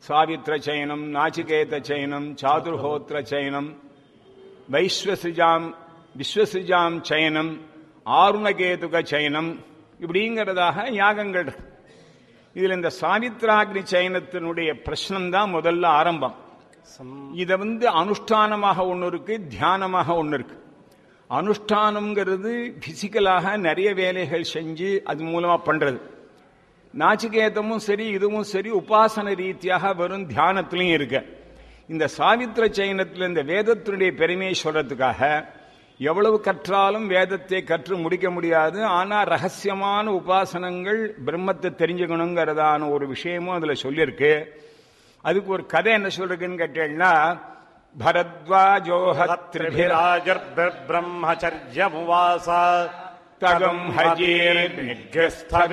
சாவித்ர சயனம் நாச்சிகேத சயனம் சாதுர்ஹோத்திர சயனம் வைஸ்வசிஜாம் விஸ்வசிஜாம் சயனம் ஆருணகேதுக சயனம் இப்படிங்கிறதாக யாகங்கள் இருக்கு இதுல இந்த சாவித்ராக்னி சயனத்தினுடைய பிரச்சனம் தான் முதல்ல ஆரம்பம் இத வந்து அனுஷ்டானமாக ஒன்று இருக்கு தியானமாக ஒன்று இருக்கு அனுஷ்டானம்ங்கிறது பிசிக்கலாக நிறைய வேலைகள் செஞ்சு அது மூலமா பண்றது நாச்சிகேதமும் சரி இதுவும் சரி உபாசன ரீதியாக வெறும் தியானத்திலையும் இருக்கு இந்த சாவித்திர சயனத்தில் இந்த வேதத்தினுடைய பெருமையை சொல்றதுக்காக எவ்வளவு கற்றாலும் வேதத்தை கற்று முடிக்க முடியாது ஆனா ரகசியமான உபாசனங்கள் பிரம்மத்தை தெரிஞ்சுக்கணுங்கிறதான ஒரு விஷயமும் அதுல சொல்லியிருக்கு அதுக்கு ஒரு கதை என்ன சொல்றதுன்னு கேட்டீங்கன்னா பரத்வாஜோஹத்ரிபிரா त्रिभिराजर्ब्रह्मचर्यमुवास தகம் ஹஜீர் நிகஸ்தவே